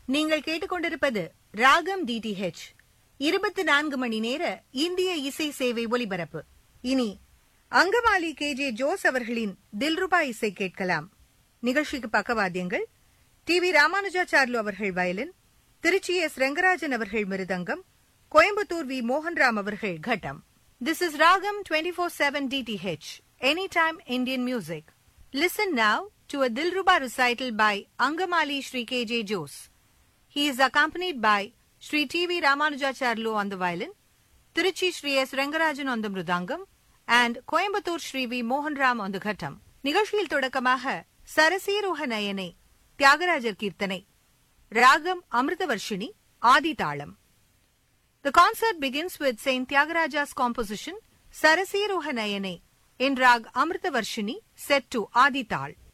நீங்கள் கேட்டுக்கொண்டிருப்பது ராகம் டிடிஹெச் இருபத்தி நான்கு மணி நேர இந்திய இசை சேவை ஒலிபரப்பு இனி அங்கமாலி கே ஜே ஜோஸ் அவர்களின் தில்ருபா இசை கேட்கலாம் நிகழ்ச்சிக்கு பக்கவாத்தியங்கள் டி வி ராமானுஜாச்சார்லு அவர்கள் வயலின் திருச்சி எஸ் ரெங்கராஜன் அவர்கள் மிருதங்கம் கோயம்புத்தூர் வி மோகன்ராம் அவர்கள் கட்டம் this is Ragam twenty four seven DTH any time Indian music listen now to a dilruba recital by Angamali Sri K. J. Jose. He is accompanied by Sri T. V. Ramanujacharlu on the violin, Tiruchi Sri S. Rengarajan on the mridangam, and Coimbatore Sri V. Mohan Ram on the ghattam. நிகழ்ச்சியில் தொடக்கமாக சரசீரோக நயனை தியாகராஜர் கீர்த்தனை ராகம் அமிர்தவர்ஷினி ஆதி தாளம் The concert begins with Saint Tyagaraja's composition Sarasiroha Nayane in Rag Amritavarshini set to Adi Tal.